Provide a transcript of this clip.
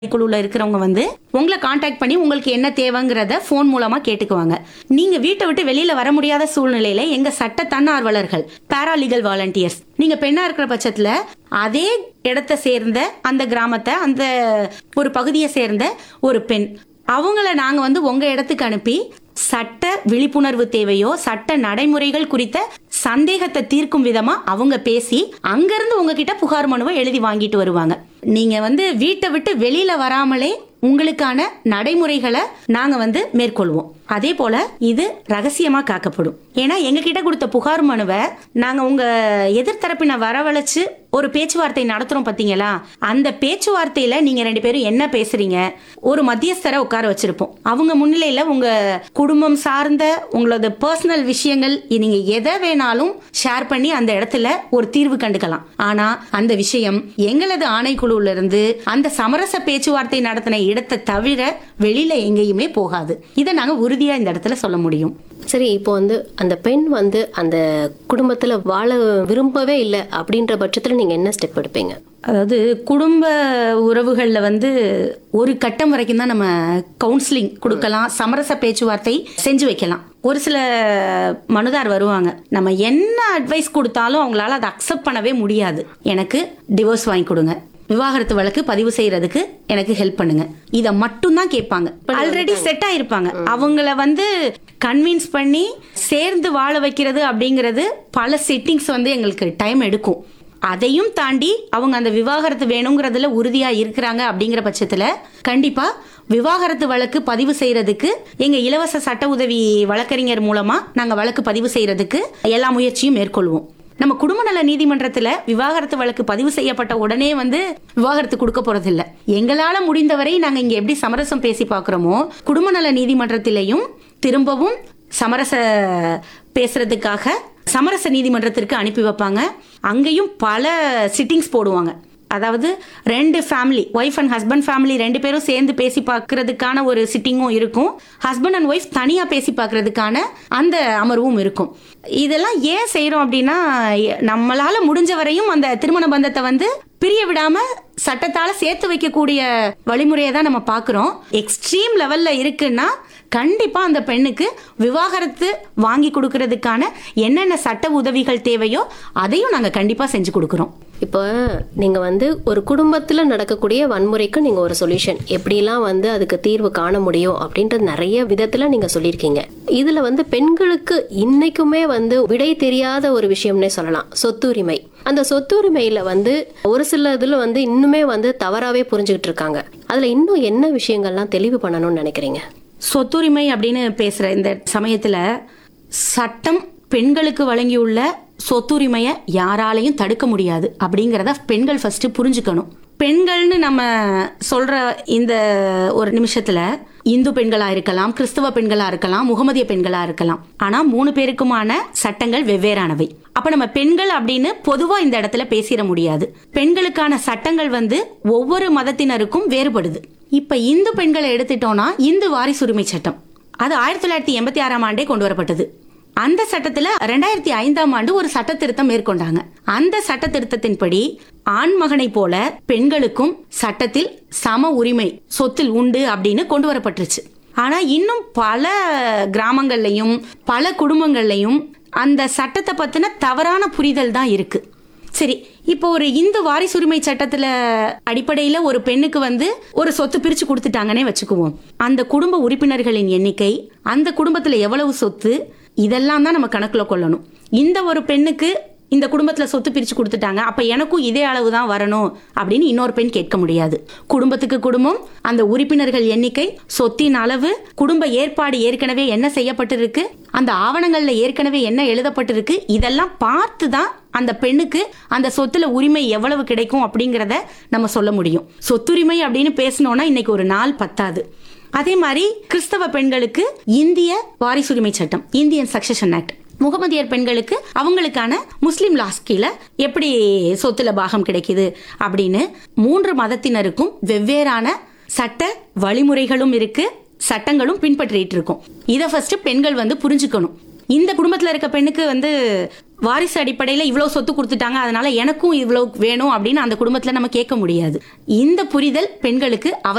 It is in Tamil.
குழுல இருக்கிறவங்க வந்து உங்களை காண்டாக்ட் பண்ணி உங்களுக்கு என்ன தேவைங்கிறத ஃபோன் மூலமா கேட்டுக்குவாங்க நீங்க வீட்டை விட்டு வெளியில வர முடியாத சூழ்நிலையில எங்க சட்ட தன்னார்வலர்கள் பாராலீகல் வாலண்டியர்ஸ் நீங்க பெண்ணா இருக்கிற பட்சத்துல அதே இடத்தை சேர்ந்த அந்த கிராமத்தை அந்த ஒரு பகுதியை சேர்ந்த ஒரு பெண் அவங்கள நாங்க வந்து உங்க இடத்துக்கு அனுப்பி சட்ட விழிப்புணர்வு தேவையோ சட்ட நடைமுறைகள் குறித்த சந்தேகத்தை தீர்க்கும் விதமா அவங்க பேசி அங்கிருந்து உங்ககிட்ட புகார் மனுவை எழுதி வாங்கிட்டு வருவாங்க நீங்க வந்து வீட்டை விட்டு வெளியில வராமலே உங்களுக்கான நடைமுறைகளை நாங்க வந்து மேற்கொள்வோம் அதே போல இது ரகசியமா காக்கப்படும் ஏன்னா எங்க கிட்ட கொடுத்த புகார் மனுவை நாங்க உங்க எதிர்த்தரப்பின வரவழைச்சு ஒரு பேச்சுவார்த்தை நடத்துறோம் பாத்தீங்களா அந்த பேச்சுவார்த்தையில நீங்க ரெண்டு பேரும் என்ன பேசுறீங்க ஒரு மத்தியஸ்தரை உட்கார வச்சிருப்போம் அவங்க முன்னிலையில உங்க குடும்பம் சார்ந்த உங்களோட பர்சனல் விஷயங்கள் நீங்க எதை வேணாலும் ஷேர் பண்ணி அந்த இடத்துல ஒரு தீர்வு கண்டுக்கலாம் ஆனா அந்த விஷயம் எங்களது ஆணைக்குழுல இருந்து அந்த சமரச பேச்சுவார்த்தை நடத்தின இடத்தை தவிர வெளியில எங்கேயுமே போகாது இதை நாங்க உறுதியா இந்த இடத்துல சொல்ல முடியும் சரி இப்போ வந்து அந்த பெண் வந்து அந்த குடும்பத்துல வாழ விரும்பவே இல்லை அப்படின்ற பட்சத்துல நீங்க என்ன ஸ்டெப் எடுப்பீங்க அதாவது குடும்ப உறவுகளில் வந்து ஒரு கட்டம் வரைக்கும் தான் நம்ம கவுன்சிலிங் கொடுக்கலாம் சமரச பேச்சுவார்த்தை செஞ்சு வைக்கலாம் ஒரு சில மனுதார் வருவாங்க நம்ம என்ன அட்வைஸ் கொடுத்தாலும் அவங்களால அதை அக்செப்ட் பண்ணவே முடியாது எனக்கு டிவோர்ஸ் வாங்கி கொடுங்க விவாகரத்து வழக்கு பதிவு செய்யறதுக்கு எனக்கு ஹெல்ப் பண்ணுங்க இத மட்டும் தான் கேட்பாங்க ஆல்ரெடி செட் ஆயிருப்பாங்க அவங்கள வந்து கன்வின்ஸ் பண்ணி சேர்ந்து வாழ வைக்கிறது அப்படிங்கிறது பல செட்டிங்ஸ் வந்து எங்களுக்கு டைம் எடுக்கும் அதையும் தாண்டி அவங்க அந்த விவாகரத்து வேணுங்கிறதுல உறுதியா இருக்கிறாங்க அப்படிங்கிற பட்சத்துல கண்டிப்பா விவாகரத்து வழக்கு பதிவு செய்யறதுக்கு எங்க இலவச சட்ட உதவி வழக்கறிஞர் மூலமா நாங்க வழக்கு பதிவு செய்யறதுக்கு எல்லா முயற்சியும் மேற்கொள்வோம் நம்ம குடும்ப நல நீதிமன்றத்துல விவாகரத்து வழக்கு பதிவு செய்யப்பட்ட உடனே வந்து விவாகரத்து கொடுக்க போறதில்ல எங்களால முடிந்தவரை நாங்க இங்க எப்படி சமரசம் பேசி பார்க்கறோமோ குடும்ப நல நீதிமன்றத்திலையும் திரும்பவும் சமரச பேசுறதுக்காக சமரச நீதிமன்றத்திற்கு அனுப்பி வைப்பாங்க அங்கேயும் பல சிட்டிங்ஸ் போடுவாங்க அதாவது ரெண்டு family wife and husband family ரெண்டு பேரும் சேர்ந்து பேசி பார்க்கறதுக்கான ஒரு சிட்டிங்கும் இருக்கும் ஹஸ்பண்ட் அண்ட் ஒய்ஃப் தனியாக பேசி பார்க்கறதுக்கான அந்த அமர்வும் இருக்கும் இதெல்லாம் ஏன் செய்கிறோம் அப்படின்னா எ- நம்மளால முடிஞ்ச வரையும் அந்த திருமண பந்தத்தை வந்து பிரிய விடாம சட்டத்தால சேர்த்து வைக்கக்கூடிய வழிமுறையை தான் நம்ம பார்க்குறோம் எக்ஸ்ட்ரீம் லெவல்ல இருக்குன்னா கண்டிப்பா அந்த பெண்ணுக்கு விவாகரத்து வாங்கி கொடுக்கறதுக்கான என்னென்ன சட்ட உதவிகள் தேவையோ அதையும் நாங்க கண்டிப்பா செஞ்சு கொடுக்குறோம் இப்போ நீங்க வந்து ஒரு குடும்பத்துல நடக்கக்கூடிய வன்முறைக்கு நீங்க ஒரு சொல்யூஷன் எப்படிலாம் வந்து அதுக்கு தீர்வு காண முடியும் அப்படின்றது நிறைய விதத்துல நீங்க சொல்லியிருக்கீங்க இதுல வந்து பெண்களுக்கு இன்னைக்குமே வந்து விடை தெரியாத ஒரு விஷயம்னே சொல்லலாம் சொத்துரிமை அந்த சொத்துரிமையில வந்து ஒரு சில இதுல வந்து இன்னுமே வந்து தவறாவே புரிஞ்சுக்கிட்டு இருக்காங்க அதுல இன்னும் என்ன விஷயங்கள்லாம் தெளிவு பண்ணணும்னு நினைக்கிறீங்க சொத்துரிமை அப்படின்னு பேசுற இந்த சமயத்துல சட்டம் பெண்களுக்கு வழங்கியுள்ள சொத்துரிமையை யாராலையும் தடுக்க முடியாது அப்படிங்கிறத பெண்கள் ஃபர்ஸ்ட் புரிஞ்சுக்கணும் பெண்கள்னு நம்ம சொல்ற இந்த ஒரு நிமிஷத்துல இந்து பெண்களா இருக்கலாம் கிறிஸ்தவ பெண்களா இருக்கலாம் முகமதிய பெண்களா இருக்கலாம் ஆனா மூணு பேருக்குமான சட்டங்கள் வெவ்வேறானவை அப்ப நம்ம பெண்கள் அப்படின்னு பொதுவா இந்த இடத்துல பேசிட முடியாது பெண்களுக்கான சட்டங்கள் வந்து ஒவ்வொரு மதத்தினருக்கும் வேறுபடுது இப்ப இந்து பெண்களை எடுத்துட்டோம்னா இந்து வாரிசுரிமை சட்டம் அது ஆயிரத்தி தொள்ளாயிரத்தி எண்பத்தி ஆறாம் ஆண்டே கொண்டு வரப்பட்டது அந்த சட்டத்துல ரெண்டாயிரத்தி ஐந்தாம் ஆண்டு ஒரு சட்ட திருத்தம் மேற்கொண்டாங்க அந்த சட்ட திருத்தத்தின்படி ஆண் மகனை போல பெண்களுக்கும் சட்டத்தில் சம உரிமை சொத்தில் உண்டு அப்படின்னு கொண்டு வரப்பட்டுருச்சு ஆனா இன்னும் பல கிராமங்கள்லயும் பல குடும்பங்கள்லயும் அந்த சட்டத்தை பத்தின தவறான புரிதல் தான் இருக்கு சரி இப்போ ஒரு இந்து வாரிசுரிமை சட்டத்துல அடிப்படையில ஒரு பெண்ணுக்கு வந்து ஒரு சொத்து பிரிச்சு கொடுத்துட்டாங்கன்னே வச்சுக்குவோம் அந்த குடும்ப உறுப்பினர்களின் எண்ணிக்கை அந்த குடும்பத்துல எவ்வளவு சொத்து இதெல்லாம் தான் நம்ம கணக்குல கொள்ளணும் இந்த ஒரு பெண்ணுக்கு இந்த குடும்பத்துல சொத்து பிரிச்சு கொடுத்துட்டாங்க அப்ப எனக்கும் இதே அளவு தான் வரணும் அப்படின்னு இன்னொரு பெண் கேட்க முடியாது குடும்பத்துக்கு குடும்பம் அந்த உறுப்பினர்கள் எண்ணிக்கை சொத்தின் அளவு குடும்ப ஏற்பாடு ஏற்கனவே என்ன செய்யப்பட்டிருக்கு அந்த ஆவணங்கள்ல ஏற்கனவே என்ன எழுதப்பட்டிருக்கு இதெல்லாம் பார்த்து தான் அந்த பெண்ணுக்கு அந்த சொத்துல உரிமை எவ்வளவு கிடைக்கும் அப்படிங்கறத நம்ம சொல்ல முடியும் சொத்துரிமை அப்படின்னு பேசணும்னா இன்னைக்கு ஒரு நாள் பத்தாது அதே மாதிரி கிறிஸ்தவ பெண்களுக்கு இந்திய வாரிசுரிமை சட்டம் இந்தியன் சக்சஷன் ஆக்ட் முகமதியர் பெண்களுக்கு அவங்களுக்கான முஸ்லிம் லாஸ் கீழே எப்படி சொத்துல பாகம் கிடைக்குது அப்படின்னு மூன்று மதத்தினருக்கும் வெவ்வேறான சட்ட வழிமுறைகளும் இருக்கு சட்டங்களும் பின்பற்றிட்டு இருக்கோம் இதை ஃபர்ஸ்ட் பெண்கள் வந்து புரிஞ்சுக்கணும் இந்த குடும்பத்துல இருக்க பெண்ணுக்கு வந்து வாரிசு அடிப்படையில இவ்வளவு சொத்து கொடுத்துட்டாங்க அதனால எனக்கும் இவ்வளவு வேணும் அப்படின்னு அந்த குடும்பத்துல நம்ம கேட்க முடியாது இந்த புரிதல் பெண்களுக்கு அவ